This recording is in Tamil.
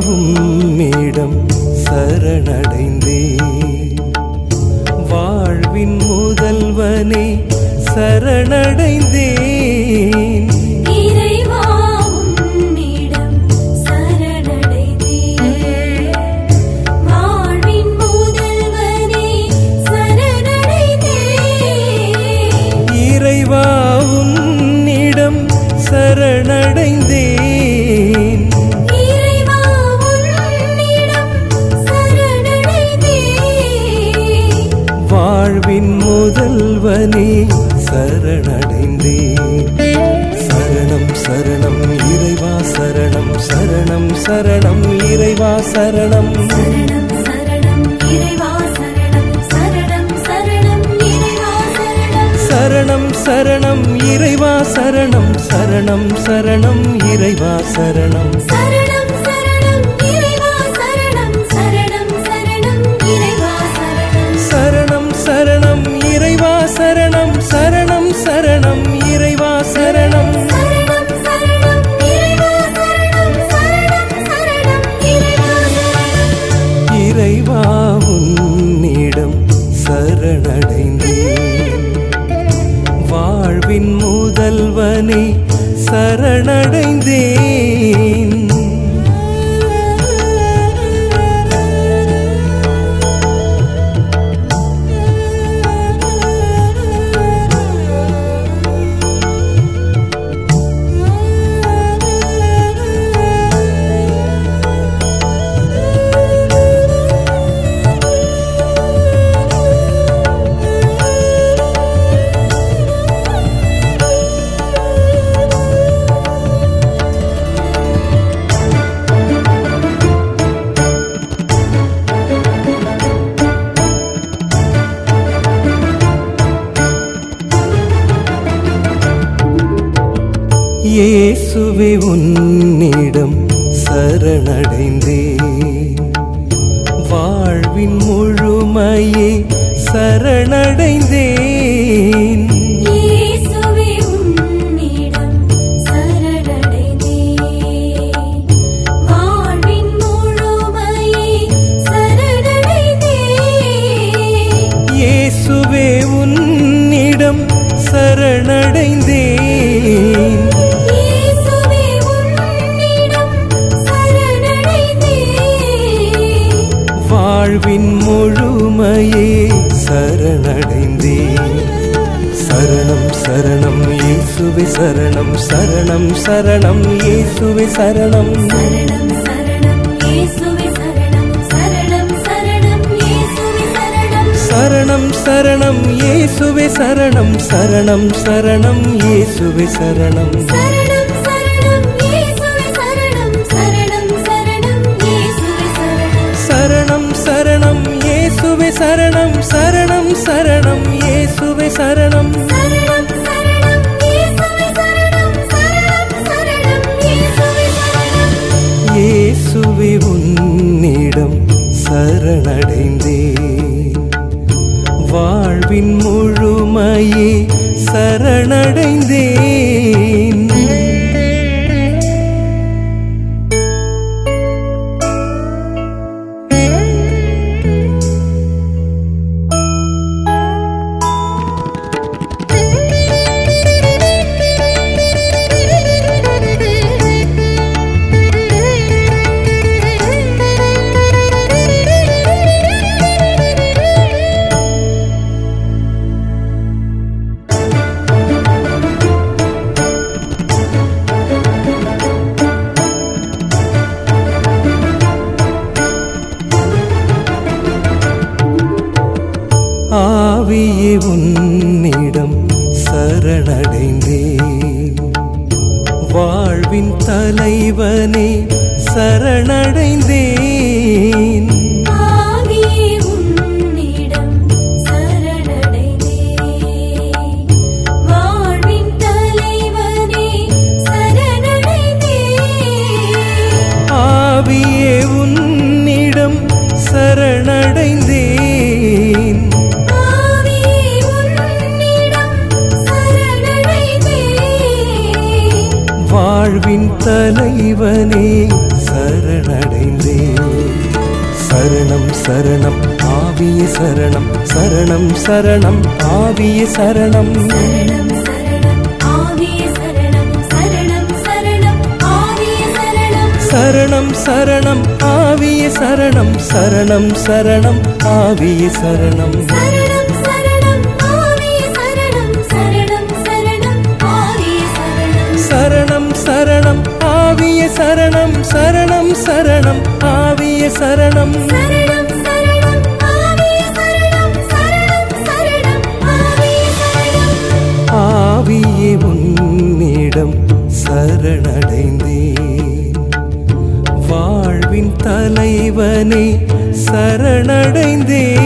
உம்மிடம் சரணடைந்தே வாழ்வின் முதல்வனே சரணடைந்தேன் இறைவா உம்மிடம் சரணடைந்தேன் வாழ்வின் முதல்வனே சரணடைந்தேன் இறைவா உன்னிடம் சரணடைந்தேன் இறைவா உன்னிடம் சரணடைந்தேன் வாழ்வின் முதல்வனே சரணடைந்தேன் சரணம் சரணம் இறைவா சரணம் சரணம் சரணம் இறைவா சரணம் சரணம் சரணம் இறைவா சரணம் சரணம் சரணம் இறைவா சரணம் சரணம் சரணம் இறைவா சரணம் சரணம் சரணம் இறைவா சரணம் சரணம் சரணம் இறைவா சரணம் சரணம் சரணம் இறைவா சரணம் சரணம் சரணம் இறைவா சரணம் சரணம் சரணம் இறைவா சரணம் சரணம் சரணம் இறைவா சரணம் சரணம் சரணம் இறைவா சரணம் இறைவா உன்னிடம் சரணடைந்தேன் வாழ்வின் முதல்வனே சரணடைந்தேன் இயேசுவே உன்னிடம் சரணடைந்தேன் வாழ்வின் முழுமையே சரணடைந்தேன் இயேசுவே உம்மிடம் சரணடைந்தேன் வாழ்வின் முழுமையே சரணடைந்தேன் இயேசுவே உன்னிடம் சரணடைந்தேன் இயேசுவே உம்மிடம் சரணடைந்தேன் வாழ்வின் முழுமையே சரணடைந்தேன் சரணம் சரணம் இயேசுவே சரணம் சரணம் சரணம் இயேசுவே சரணம் சரணம் சரணம் இயேசுவே சரணம் சரணம் சரணம் இயேசுவே சரணம் சரணம் சரணம் இயேசுவே சரணம் சரணம் சரணம் இயேசுவே சரணம் சரணம் சரணம் இயேசுவே சரணம் சரணம் சரணம் இயேசுவே சரணம் சரணம் சரணம் இயேசுவே சரணம் சரணம் சரணம் இயேசுவே சரணம் சரணம் சரணம் இயேசுவே சரணம் சரணம் சரணம் இயேசுவே சரணம் இயேசுவே உன்னிடம் சரணடைந்தேன் வாழ்வின் முழுமையே சரணடைந்தேன் ஆவியே உன்னிடம் சரணடைந்தேன் வாழ்வின் தலைவனே சரணடைந்தேன் ஆவியே உம்மிடம் சரணடைந்தேன் வாழ்வின் தலைவனே சரணடைந்தேன் ஆவியே உன்னிடம் சரணடைந்தேன் ஆவியே உன்னிடம் சரணடைந்தேன் வாழ்வின் தலைவனே சரணடைந்தேன் சரணடைந்தேன் சரணம் சரணம் ஆவிய சரணம் சரணம் சரணம் ஆவிய சரணம் சரணம் சரணம் ஆவிய சரணம் சரணம் சரணம் ஆவிய சரணம் சரணம் சரணம் ஆவிய சரணம் சரணம் சரணம் ஆவிய சரணம் சரணம் சரணம் ஆவிய சரணம் சரணம் சரணம் ஆவிய சரணம் சரணம் சரணம் ஆவிய சரணம் சரணம் சரணம் ஆவிய சரணம் சரணம் சரணம் ஆவிய சரணம் சரணம் சரணம் ஆவிய சரணம் ஆவியே உன்னிடம் சரணடைந்தேன் வாழ்வின் தலைவனே சரணடைந்தேன்